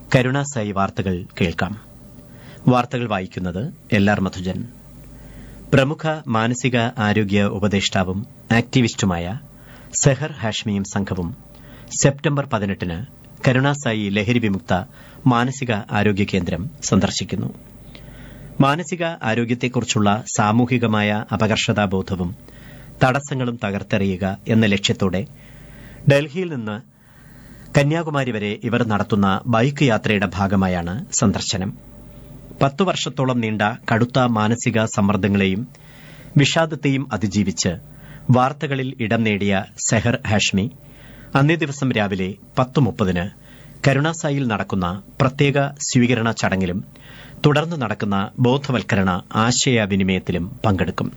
കരുണാസായി വാർത്തകൾ കേൾക്കാം വാർത്തകൾ വായിക്കുന്നത് എല്ലാർ മധുജൻ പ്രമുഖ മാനസിക ആരോഗ്യ ഉപദേഷ്ടാവും ആക്ടിവിസ്റ്റുമായ സെഹർ ഹാഷ്മിയും സംഘവും സെപ്റ്റംബർ പതിനെട്ടിന് കരുണാസായി ലഹരി വിമുക്ത മാനസിക ആരോഗ്യ കേന്ദ്രം സന്ദർശിക്കുന്നു മാനസിക ആരോഗ്യത്തെക്കുറിച്ചുള്ള സാമൂഹികമായ അപകർഷതാബോധവും തടസ്സങ്ങളും തകർത്തെറിയുക എന്ന ലക്ഷ്യത്തോടെ ഡൽഹിയിൽ നിന്ന് കന്യാകുമാരി വരെ ഇവർ നടത്തുന്ന ബൈക്ക് യാത്രയുടെ ഭാഗമായാണ് സന്ദർശനം പത്തു വർഷത്തോളം നീണ്ട കടുത്ത മാനസിക സമ്മർദ്ദങ്ങളെയും വിഷാദത്തെയും അതിജീവിച്ച് വാർത്തകളിൽ ഇടം നേടിയ സെഹർ ഹാഷ്മി അന്നേ ദിവസം രാവിലെ പത്ത് മുപ്പതിന് കരുണാസായിൽ നടക്കുന്ന പ്രത്യേക സ്വീകരണ ചടങ്ങിലും തുടർന്ന് നടക്കുന്ന ബോധവൽക്കരണ ആശയവിനിമയത്തിലും പങ്കെടുക്കും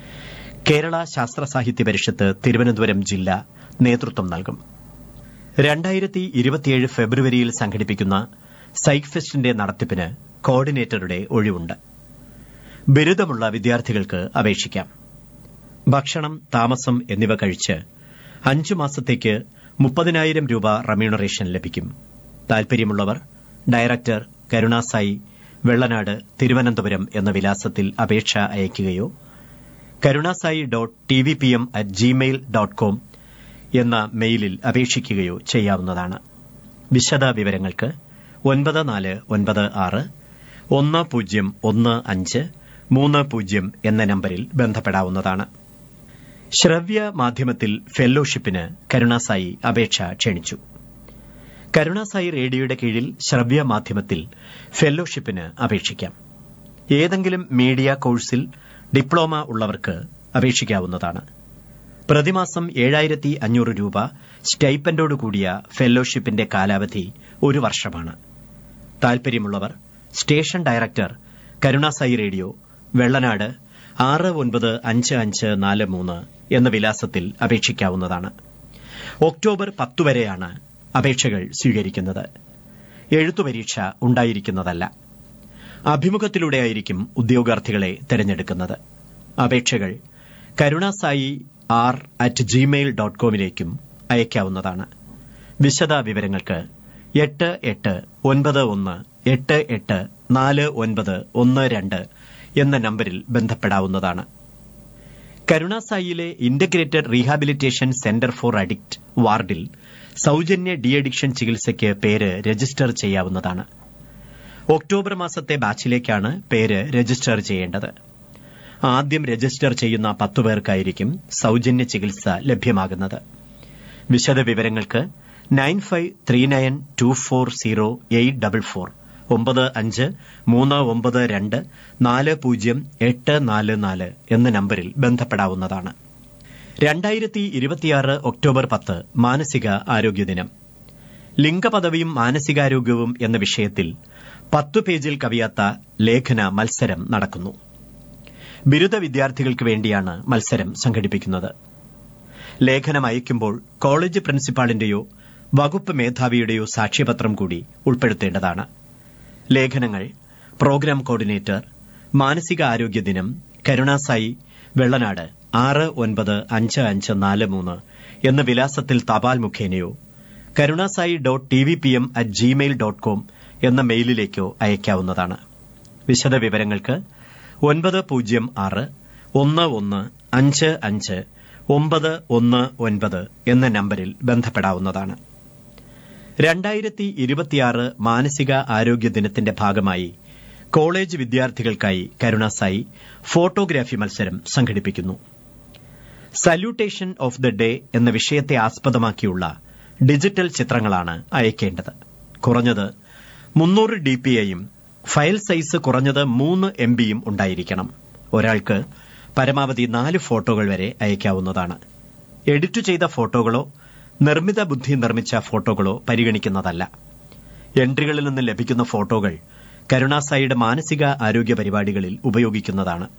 കേരള ശാസ്ത്ര സാഹിത്യ പരിഷത്ത് തിരുവനന്തപുരം ജില്ല നേതൃത്വം നൽകും രണ്ടായിരത്തി ഇരുപത്തിയേഴ് ഫെബ്രുവരിയിൽ സംഘടിപ്പിക്കുന്ന സൈക് ഫെസ്റ്റിന്റെ നടത്തിപ്പിന് കോർഡിനേറ്ററുടെ ഒഴിവുണ്ട് ബിരുദമുള്ള വിദ്യാർത്ഥികൾക്ക് അപേക്ഷിക്കാം ഭക്ഷണം താമസം എന്നിവ കഴിച്ച് അഞ്ചു മാസത്തേക്ക് മുപ്പതിനായിരം രൂപ റമ്യൂണറേഷൻ ലഭിക്കും താൽപര്യമുള്ളവർ ഡയറക്ടർ കരുണാസായി വെള്ളനാട് തിരുവനന്തപുരം എന്ന വിലാസത്തിൽ അപേക്ഷ അയയ്ക്കുകയോ Karunasai dot T V P M at Gmail dot com എന്ന മെയിലിൽ അപേക്ഷിക്കുകയോ ചെയ്യാവുന്നതാണ് വിശദ വിവരങ്ങൾക്ക് ഒൻപത് നാല് ഒൻപത് ആറ് ഒന്ന് പൂജ്യം ഒന്ന് അഞ്ച് മൂന്ന് പൂജ്യം എന്ന നമ്പരിൽ ബന്ധപ്പെടാവുന്നതാണ് ശ്രവ്യ മാധ്യമത്തിൽ ഫെല്ലോഷിപ്പിന് കരുണാസായി അപേക്ഷ ക്ഷണിച്ചു കരുണാസായി റേഡിയോയുടെ കീഴിൽ ശ്രവ്യ മാധ്യമത്തിൽ ഫെല്ലോഷിപ്പിന് അപേക്ഷിക്കാം ഏതെങ്കിലും മീഡിയ കോഴ്സിൽ ഡിപ്ലോമ ഉള്ളവർക്ക് അപേക്ഷിക്കാവുന്നതാണ് പ്രതിമാസം ഏഴായിരത്തി അഞ്ഞൂറ് രൂപ സ്റ്റൈപ്പൻഡോടുകൂടിയ ഫെല്ലോഷിപ്പിന്റെ കാലാവധി ഒരു വർഷമാണ് താൽപര്യമുള്ളവർ station director Karunasai radio Vellanad ആറ് ഒൻപത് അഞ്ച് അഞ്ച് നാല് മൂന്ന് എന്ന വിലാസത്തിൽ അപേക്ഷിക്കാവുന്നതാണ് ഒക്ടോബർ പത്ത് വരെയാണ് അപേക്ഷകൾ സ്വീകരിക്കുന്നത് എഴുത്തുപരീക്ഷ ഉണ്ടായിരിക്കുന്നതല്ല അഭിമുഖത്തിലൂടെയായിരിക്കും ഉദ്യോഗാർത്ഥികളെ തെരഞ്ഞെടുക്കുന്നത് അപേക്ഷകൾ Karunasai R at Gmail dot കോമിലേക്കും അയക്കാവുന്നതാണ് വിശദ വിവരങ്ങൾക്ക് എട്ട് എട്ട് ഒൻപത് ഒന്ന് എട്ട് എട്ട് നാല് ഒൻപത് ഒന്ന് രണ്ട് എന്ന നമ്പരിൽ ബന്ധപ്പെടാവുന്നതാണ് കരുണാസായിയിലെ integrated rehabilitation centre for addict വാർഡിൽ സൌജന്യ ഡി അഡിക്ഷൻ ചികിത്സയ്ക്ക് പേര് രജിസ്റ്റർ ചെയ്യാവുന്നതാണ് ഒക്ടോബർ മാസത്തെ ബാച്ചിലേക്കാണ് പേര് രജിസ്റ്റർ ചെയ്യേണ്ടത് ആദ്യം രജിസ്റ്റർ ചെയ്യുന്ന പത്തു പേർക്കായിരിക്കും സൌജന്യ ചികിത്സ ലഭ്യമാകുന്നത് വിശദവിവരങ്ങൾക്ക് nine five three nine two four zero eight double four ഒമ്പത് അഞ്ച് മൂന്ന് ഒമ്പത് രണ്ട് നാല് പൂജ്യം എട്ട് നാല് നാല് എന്ന നമ്പരിൽ ബന്ധപ്പെടാവുന്നതാണ് രണ്ടായിരത്തി ഇരുപത്തിയാറ് ഒക്ടോബർ പത്ത് മാനസിക ആരോഗ്യ ദിനം ലിംഗപദവിയും മാനസികാരോഗ്യവും എന്ന വിഷയത്തിൽ പത്തു പേജിൽ കവിയാത്ത ലേഖന മത്സരം നടക്കുന്നു ബിരുദ വിദ്യാർത്ഥികൾക്ക് വേണ്ടിയാണ് മത്സരം സംഘടിപ്പിക്കുന്നത് ലേഖനം അയക്കുമ്പോൾ കോളേജ് പ്രിൻസിപ്പാളിന്റെയോ വകുപ്പ് മേധാവിയുടെയോ സാക്ഷ്യപത്രം കൂടി ഉൾപ്പെടുത്തേണ്ടതാണ് ലേഖനങ്ങൾ പ്രോഗ്രാം കോർഡിനേറ്റർ മാനസിക ആരോഗ്യ ദിനം കരുണാസായി വെള്ളനാട് ആറ് ഒൻപത് അഞ്ച് അഞ്ച് നാല് മൂന്ന് എന്ന വിലാസത്തിൽ തപാൽ മുഖേനയോ Karunasai dot T V P M at Gmail dot com എന്ന മെയിലിലേക്കോ അയക്കാവുന്നതാണ് വിശദവിവരങ്ങൾക്ക് ഒൻപത് പൂജ്യം ആറ് ഒന്ന് ഒന്ന് അഞ്ച് അഞ്ച് ഒമ്പത് ഒന്ന് ഒൻപത് എന്ന നമ്പരിൽ ബന്ധപ്പെടാവുന്നതാണ് രണ്ടായിരത്തി ഇരുപത്തിയാറ് മാനസിക ആരോഗ്യ ദിനത്തിന്റെ ഭാഗമായി കോളേജ് വിദ്യാർത്ഥികൾക്കായി കരുണാസായി ഫോട്ടോഗ്രാഫി മത്സരം സംഘടിപ്പിക്കുന്നു സല്യൂട്ടേഷൻ ഓഫ് ദ ഡേ എന്ന വിഷയത്തെ ആസ്പദമാക്കിയുള്ള ഡിജിറ്റൽ ചിത്രങ്ങളാണ് അയക്കേണ്ടത് കുറഞ്ഞത് മുന്നൂറ് ഡി പി ഐയും ഫയൽ സൈസ് കുറഞ്ഞത് മൂന്ന് എം ബിയും ഉണ്ടായിരിക്കണം ഒരാൾക്ക് പരമാവധി നാല് ഫോട്ടോകൾ വരെ അയക്കാവുന്നതാണ് എഡിറ്റ് ചെയ്ത ഫോട്ടോകളോ നിർമ്മിത ബുദ്ധി നിർമ്മിച്ച ഫോട്ടോകളോ പരിഗണിക്കുന്നതല്ല എൻട്രികളിൽ നിന്ന് ലഭിക്കുന്ന ഫോട്ടോകൾ കരുണാസായിയുടെ മാനസിക ആരോഗ്യ പരിപാടികളിൽ ഉപയോഗിക്കുന്നതാണ്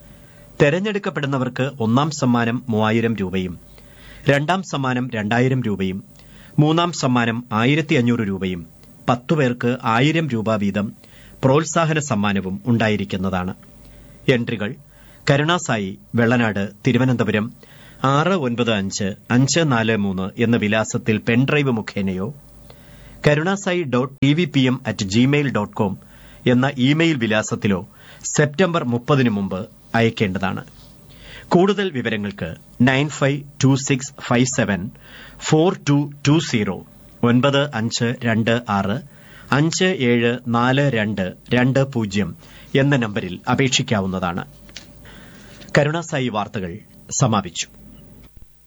തെരഞ്ഞെടുക്കപ്പെടുന്നവർക്ക് ഒന്നാം സമ്മാനം മൂവായിരം രൂപയും രണ്ടാം സമ്മാനം രണ്ടായിരം രൂപയും മൂന്നാം സമ്മാനം ആയിരത്തി അഞ്ഞൂറ് രൂപയും പത്തു പേർക്ക് ആയിരം രൂപ വീതം പ്രോത്സാഹന സമ്മാനവും ഉണ്ടായിരിക്കുന്നതാണ് എൻട്രികൾ കരുണാസായി വെള്ളനാട് തിരുവനന്തപുരം ആറ് ഒൻപത് അഞ്ച് അഞ്ച് നാല് മൂന്ന് എന്ന വിലാസത്തിൽ പെൻഡ്രൈവ് മുഖേനയോ Karunasai dot T V P M at Gmail dot com എന്ന ഇമെയിൽ വിലാസത്തിലോ സെപ്റ്റംബർ മുപ്പതിനു മുമ്പ് അയക്കേണ്ടതാണ് കൂടുതൽ വിവരങ്ങൾക്ക് nine five two six five seven four two two zero ഒൻപത് അഞ്ച് രണ്ട് ആറ് അഞ്ച് ഏഴ് നാല് രണ്ട് രണ്ട് പൂജ്യം എന്ന നമ്പരിൽ അപേക്ഷിക്കാവുന്നതാണ് കരുണാസായി വാർത്തകൾ സമാപിച്ചു